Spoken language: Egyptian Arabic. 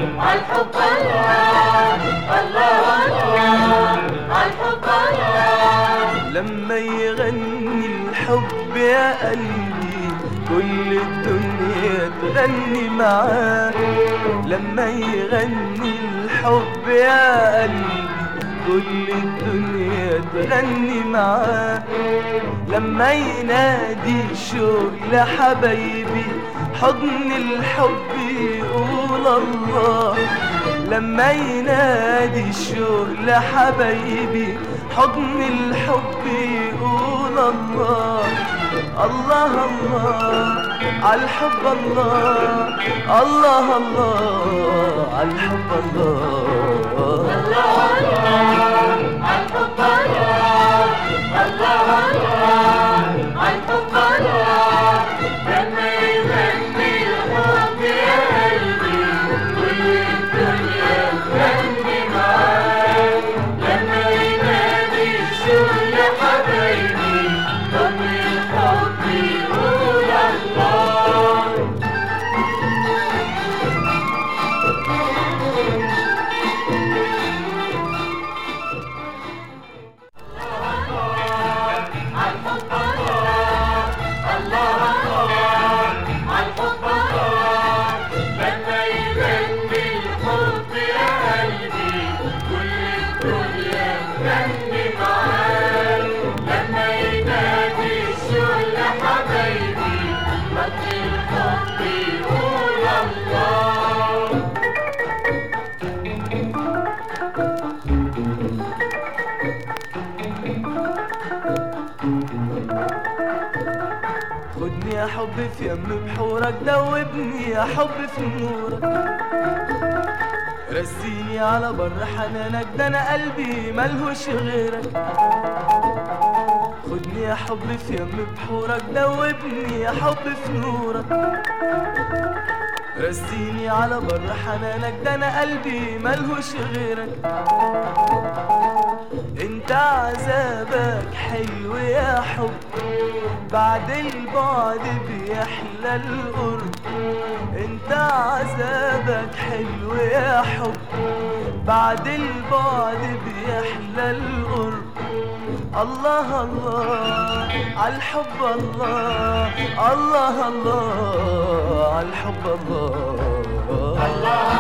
الحب الله الله الله الحب الله لما يغني الحب يا قلبي كل الدنيا تغني معاه لما يغني الحب يا قلبي كل الدنيا تغني معاه لما ينادي الشوق لحبايبي حضن الحب يقول الله لما ينادي الشوق لحبايبي حضن الحب يقول الله الله الله عالحب الله الله الله عالحب الله الحب الله الله الله الحب الله لما يغني الحب يا قلبي كل الدنيا تغني معاه لما ينادي الشوق حبايبي ضم الحب يقول الله الحب الله الله الله الحب الله لما يغني الحب يا قلبي كل الدنيا تغني معاه لما ينادي الشوق حبايبي رد الحب يقول الله خدني يا حب في يم بحورك دوبني يا حب في نورك رسيني على بر حنانك ده انا قلبي ملهوش غيرك خدني يا حب في يم بحورك دوبني يا حب في نورك رسيني على بر حنانك ده انا قلبي ملهوش غيرك انت عذابك حلو يا حب بعد البعد بيحلى القرب انت عذابك حلو يا حب بعد البعد بيحلى القرب الله الله عالحب الله الله الله عالحب الله الله